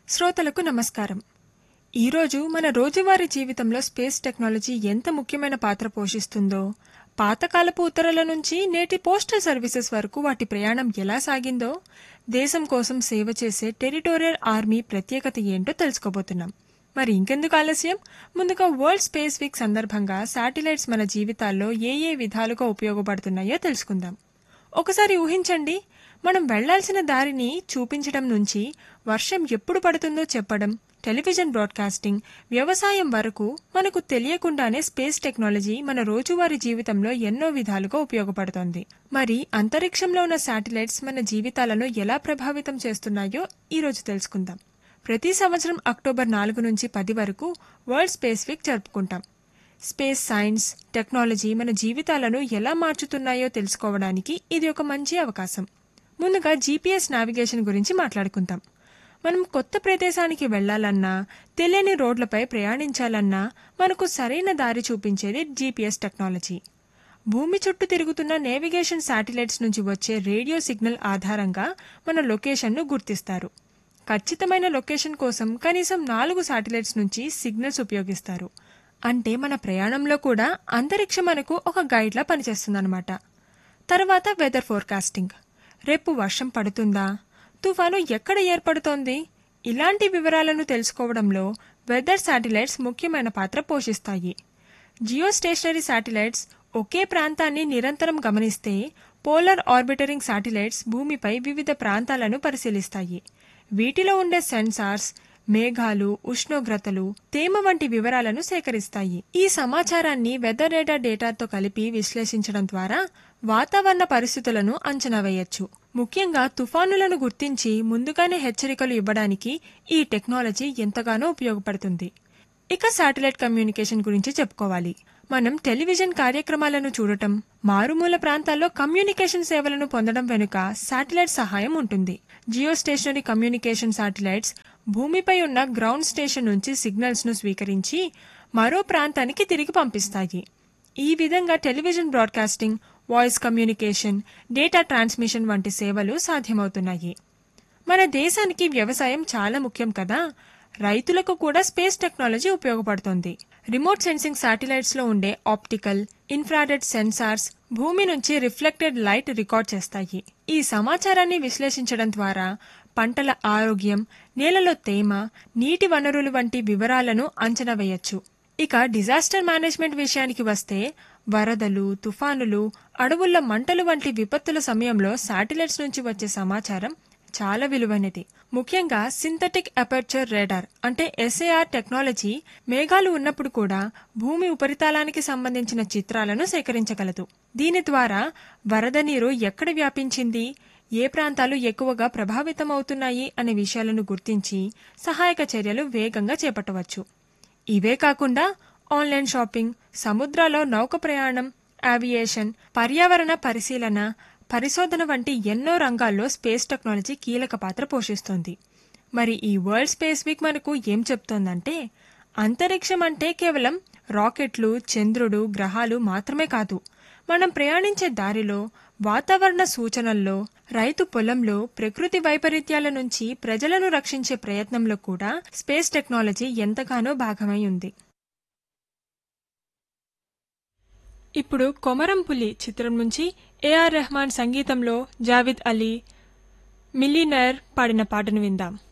శ్రోతలకు నమస్కారం ఈరోజు మన రోజువారీ జీవితంలో స్పేస్ టెక్నాలజీ ఎంత ముఖ్యమైన పాత్ర పోషిస్తుందో పాతకాలపు ఉత్తరాల నుంచి నేటి పోస్టల్ సర్వీసెస్ వరకు వాటి ప్రయాణం ఎలా సాగిందో దేశం కోసం సేవ చేసే టెరిటోరియల్ ఆర్మీ ప్రత్యేకత ఏంటో తెలుసుకోబోతున్నాం మరి ఇంకెందుకు ఆలస్యం ముందుగా వరల్డ్ స్పేస్ వీక్ సందర్భంగా శాటిలైట్స్ మన జీవితాల్లో ఏ ఏ విధాలుగా ఉపయోగపడుతున్నాయో తెలుసుకుందాం ఒకసారి ఊహించండి మనం వెళ్లాల్సిన దారిని చూపించడం నుంచి వర్షం ఎప్పుడు పడుతుందో చెప్పడం టెలివిజన్ బ్రాడ్కాస్టింగ్ వ్యవసాయం వరకు మనకు తెలియకుండానే స్పేస్ టెక్నాలజీ మన రోజువారీ జీవితంలో ఎన్నో విధాలుగా ఉపయోగపడుతోంది మరి అంతరిక్షంలో ఉన్న శాటిలైట్స్ మన జీవితాలను ఎలా ప్రభావితం చేస్తున్నాయో ఈరోజు తెలుసుకుందాం ప్రతి సంవత్సరం అక్టోబర్ నాలుగు నుంచి పది వరకు వరల్డ్ స్పేస్ వీక్ జరుపుకుంటాం స్పేస్ సైన్స్ టెక్నాలజీ మన జీవితాలను ఎలా మార్చుతున్నాయో తెలుసుకోవడానికి ఇది ఒక మంచి అవకాశం ముందుగా జీపీఎస్ నావిగేషన్ గురించి మాట్లాడుకుందాం మనం కొత్త ప్రదేశానికి వెళ్లాలన్నా తెలియని రోడ్లపై ప్రయాణించాలన్నా మనకు సరైన దారి చూపించేది జీపీఎస్ టెక్నాలజీ భూమి చుట్టూ తిరుగుతున్న నేవిగేషన్ శాటిలైట్స్ నుంచి వచ్చే రేడియో సిగ్నల్ ఆధారంగా మన లొకేషన్ను గుర్తిస్తారు ఖచ్చితమైన లొకేషన్ కోసం కనీసం నాలుగు శాటిలైట్స్ నుంచి సిగ్నల్స్ ఉపయోగిస్తారు అంటే మన ప్రయాణంలో కూడా అంతరిక్షం మనకు ఒక గైడ్లా పనిచేస్తుందన్నమాట తర్వాత వెదర్ ఫోర్కాస్టింగ్ రేపు వర్షం పడుతుందా తుఫాను ఎక్కడ ఏర్పడుతోంది ఇలాంటి వివరాలను తెలుసుకోవడంలో వెదర్ శాటిలైట్స్ ముఖ్యమైన పాత్ర పోషిస్తాయి జియో స్టేషనరీ శాటిలైట్స్ ఒకే ప్రాంతాన్ని నిరంతరం గమనిస్తే పోలార్ ఆర్బిటరింగ్ శాటిలైట్స్ భూమిపై వివిధ ప్రాంతాలను పరిశీలిస్తాయి వీటిలో ఉండే సెన్సార్స్ మేఘాలు ఉష్ణోగ్రతలు తేమ వంటి వివరాలను సేకరిస్తాయి ఈ సమాచారాన్ని వెదర్ రేడార్ డేటాతో కలిపి విశ్లేషించడం ద్వారా వాతావరణ పరిస్థితులను అంచనా వేయొచ్చు ముఖ్యంగా తుఫానులను గుర్తించి ముందుగానే హెచ్చరికలు ఇవ్వడానికి ఈ టెక్నాలజీ ఎంతగానో ఉపయోగపడుతుంది ఇక శాటిలైట్ కమ్యూనికేషన్ గురించి చెప్పుకోవాలి మనం టెలివిజన్ కార్యక్రమాలను చూడటం మారుమూల ప్రాంతాల్లో కమ్యూనికేషన్ సేవలను పొందడం వెనుక శాటిలైట్ సహాయం ఉంటుంది జియో స్టేషనరీ కమ్యూనికేషన్ శాటిలైట్స్ భూమిపై ఉన్న గ్రౌండ్ స్టేషన్ నుంచి సిగ్నల్స్ ను స్వీకరించి మరో ప్రాంతానికి తిరిగి పంపిస్తాయి ఈ విధంగా television broadcasting voice communication data transmission వంటి సేవలు సాధ్యమవుతున్నాయి మన దేశానికి వ్యవసాయం చాలా ముఖ్యం కదా రైతులకు కూడా స్పేస్ టెక్నాలజీ ఉపయోగపడుతుంది రిమోట్ సెన్సింగ్ శాటిలైట్స్ లో ఉండే ఆప్టికల్ ఇన్ఫ్రారెడ్ సెన్సార్స్ భూమి నుంచి రిఫ్లెక్టెడ్ లైట్ రికార్డ్ చేస్తాయి ఈ సమాచారాన్ని విశ్లేషించడం ద్వారా పంటల ఆరోగ్యం నేలలో తేమ నీటి వనరులు వంటి వివరాలను అంచనా వేయొచ్చు ఇక డిజాస్టర్ మేనేజ్మెంట్ విషయానికి వస్తే వరదలు తుఫానులు అడవుల్లో మంటలు వంటి విపత్తుల సమయంలో శాటిలైట్స్ నుంచి వచ్చే సమాచారం చాలా విలువైనది ముఖ్యంగా సింథటిక్ అపర్చర్ రేడార్ అంటే ఎస్ఏఆర్ టెక్నాలజీ మేఘాలు ఉన్నప్పుడు కూడా భూమి ఉపరితలానికి సంబంధించిన చిత్రాలను సేకరించగలదు దీని ద్వారా వరద నీరు ఎక్కడ వ్యాపించింది ఏ ప్రాంతాలు ఎక్కువగా ప్రభావితమవుతున్నాయి అనే విషయాలను గుర్తించి సహాయక చర్యలు వేగంగా చేపట్టవచ్చు ఇవే కాకుండా ఆన్లైన్ షాపింగ్ సముద్రాల్లో నౌక ప్రయాణం ఏవియేషన్ పర్యావరణ పరిశీలన పరిశోధన వంటి ఎన్నో రంగాల్లో స్పేస్ టెక్నాలజీ కీలక పాత్ర పోషిస్తుంది మరి ఈ వరల్డ్ స్పేస్ వీక్ మనకు ఏం చెప్తోందంటే అంతరిక్షం అంటే కేవలం రాకెట్లు చంద్రుడు గ్రహాలు మాత్రమే కాదు మనం ప్రయాణించే దారిలో వాతావరణ సూచనల్లో రైతు పొలంలో ప్రకృతి వైపరీత్యాల నుంచి ప్రజలను రక్షించే ప్రయత్నంలో కూడా స్పేస్ టెక్నాలజీ ఎంతగానో భాగమై ఉంది ఇప్పుడు కొమరం పులి చిత్రం నుంచి ఏఆర్ రెహమాన్ సంగీతంలో జావిద్ అలీ మిల్లీనర్ పాడిన పాటను విందాం